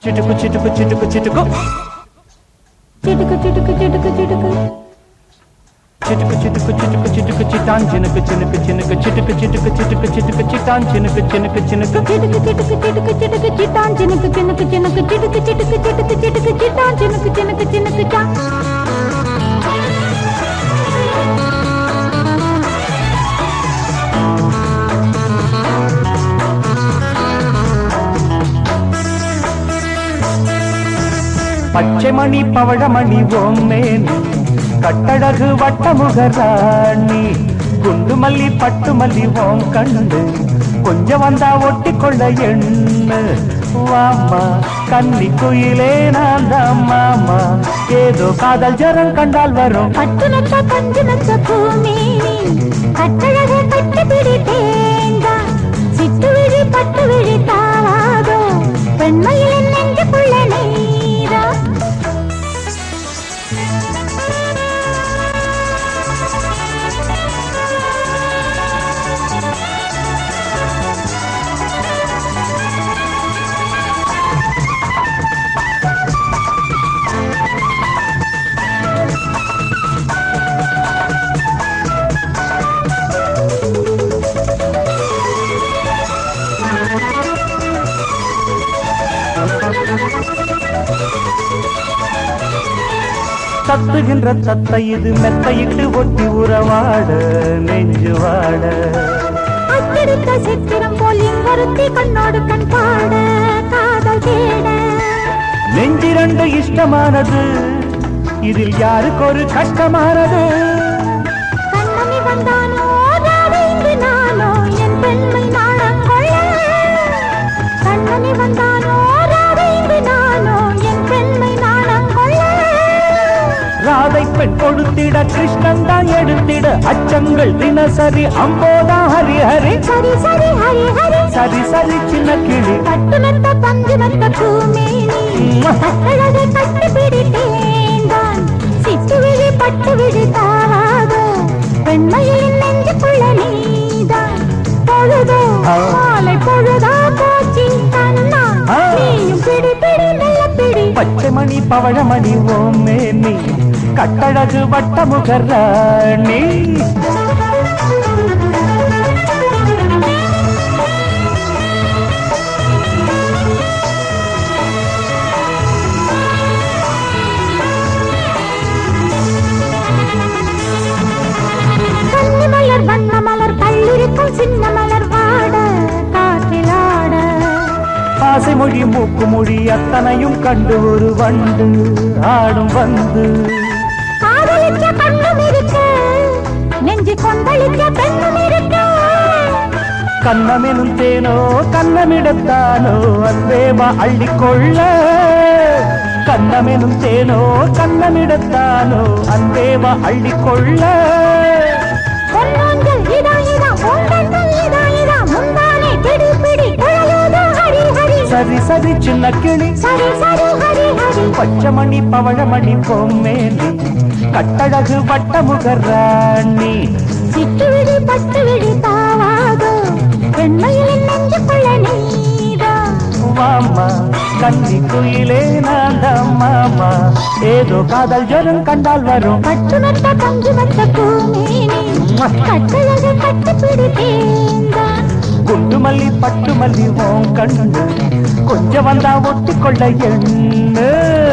చిటుకు చిటుకు చిటుకు చిటుకు చిటుకు చిటుకు చిటుకు చిటుకు చిటుకు చిటుకు చిటుకు చిటుకు చిటాన్ చినుకు చినుకు చినుకు చిటుకు చిటుకు చిటుకు చిటుకు చిటాన్ చినుకు చినుకు చినుకు చిటుకు చిటుకు చిటుకు చిటుకు చిటాన్ చినుకు చినుకు చినుకు చిటుకు చిటుకు చిటుకు చిటుకు చిటాన్ చినుకు చినుకు చినుకు చా பச்சைமணி பவழமணி ஓம்மேனி கட்டழகு வட்டமுகராணி குண்டு மல்லி பட்டு மல்லி ஓம் கண்டு கொஞ்சம் வந்தா ஒட்டிக்கொள்ள எண்ணு வாமா கன்னி குயிலே நான் தான் மாமா ஏதோ காதல் ஜரம் கண்டால் வரும் பட்டு நட்ட பஞ்சு நட்ட பூமி கட்டழக கட்டி பிடித்தேங்கா சிட்டு விழி பட்டு விழி தாவாதோ பெண்மையில் நெஞ்சுக்குள்ள நீரா தத்துகின்ற தத்தை இது மெத்தையிட்டு ஒட்டி உறவாட நெஞ்சு வாட அச்சடித்த சித்திரம் போல் இங்கொருத்தி கண்ணோடு கண் பாட காதல் தேட நெஞ்சிரண்டு இஷ்டமானது இதில் யாருக்கு ஒரு கஷ்டமானது கண்ணமி வந்தானோ ராவைந்து நானோ என் பெண்மை நாணம் கொள்ள கண்ணமி வந்தானோ ராவைந்து நானோ என் பெண்மை நாணம் கொள்ள ராதை பெண் கொடுத்திட கிருஷ்ணன் தான் எடுத்திட அச்சங்கள் தினசரி அம்போதா ஹரி ஹரி சரி சரி ஹரி ஹரி சரி சரி சின்ன கிளி பட்டு மெத்த பஞ்சு மெத்த பூமேனி கட்டழகை கட்டி பிடித்தேன்தான் சிட்டு விழி பட்டு விழி தாவாதோ பெண்மையில் நெஞ்சுக்குள்ள நீதான் பொழுதோ ஆ. மாலை பொழுதா போச்சு கண்ணா ஆ. நீயும் பிடி பிடி நல்ல பிடி பச்சை மணி பவழமணி ஓமே நீ கட்டழகு வட்டமுகராணி கன்னி மலர் வண்ண மலர் கல்லிருக்கும் சின்ன மலர் வாட காற்றிலாட ஆசை மொழி மூக்கு மொழி அத்தனையும் கண்டு ஒரு வண்டு ஆடும் வந்து காதலிக்க கண்ணும் இருக்க நெஞ்சு கொந்தளிக்க பெண்ணும் இருக்க கண்ணமெனும் தேனோ கண்ணமிடத்தானோ அன்பேவா அள்ளிக்கொள்ள கண்ணமெனும் தேனோ கண்ணமிடத்தானோ அன்பேவா அள்ளிக்கொள்ள பொன்னோஞ்சல் இதா இதா பொங்கல் இதா இதா முந்தானே பிடி பிடி குழலோதோ ஹரி ஹரி சரி சரி சின்ன கிளி சரி சரி ஹரி ஹரி பச்சைமணி பவழமணி பொம்மேனி கட்டழகு வட்டமுகராணி சிட்டு விழி பட்டு விழி தாவாதோ பெண்மையில் நெஞ்சுக்குள்ள நீதா மாமா கன்னி குயிலே நான் தான் மாமா ஏதோ காதல் ஜரம் கண்டால் வரும் பட்டு மெத்த பஞ்சு மெத்த பூமேனி கட்டழக கட்டி பிடித்தேந்தா குண்டு மல்லி பட்டு மல்லி ஓம் கண்டு கொஞ்சம் வந்தா ஒட்டிக்கொள்ள எண்ணு